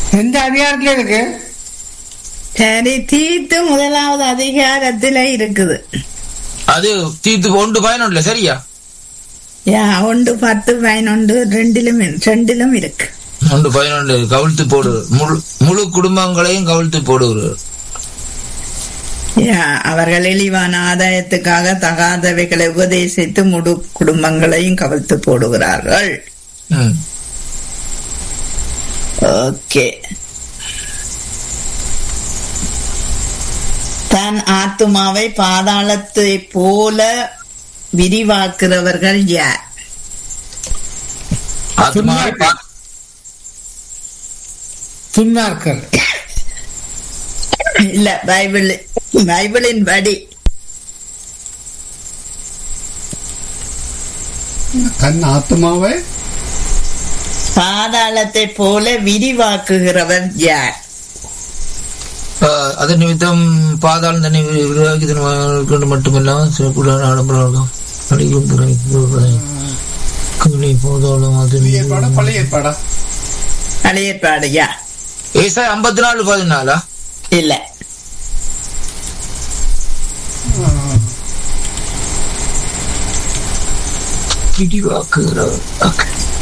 எந்த அதிகாரத்துல இருக்கு சரி தீர்த்து முதலாவது அதிகாரத்துல இருக்குது அது தீத்து ஒன்று பயனுள்ள சரியா யா ஒன்று பத்து பதினொன்று ரெண்டிலும் இரு- ரெண்டிலும் இருக்கு ஒன்று பதினொன்று கவிழ்த்து போடுவர் முழு முழு குடும்பங்களையும் கவிழ்த்து போடுவர் யா அவர்கள் இழிவான ஆதாயத்துக்காக தகாதவைகளை உபதேசித்து முழு குடும்பங்களையும் கவிழ்த்து போடுகிறார்கள் ம். ஓகே தன் ஆத்துமாவை பாதாளத்தை போல விரிவாக்குறவர்கள் யார் ஆத்மாவை பா- துன்மார்க்கர் இல்ல பைபிள் பைபிளின் படி தன் ஆத்மாவை பாதாளத்தை போல விரிவாக்குகிறவர் யார் ஆஹ், அதன் நிமித்தம் பாதாளம் தன்னை விரி- விரிவாக்கி தன் கொண்டு மட்டுமில்லாமல் சிறப்புடன் ஆடம்பரம் அடிக்கும் புரை புரை. கவினை போதாலும் அது புதிய ஏற்பாடா பழைய ஏற்பாடா பழையற்பாடு யா ஏசா ஐம்பத்தி நாலு பதினாலா இல்ல விரிவாக்குகிறவர் Okay.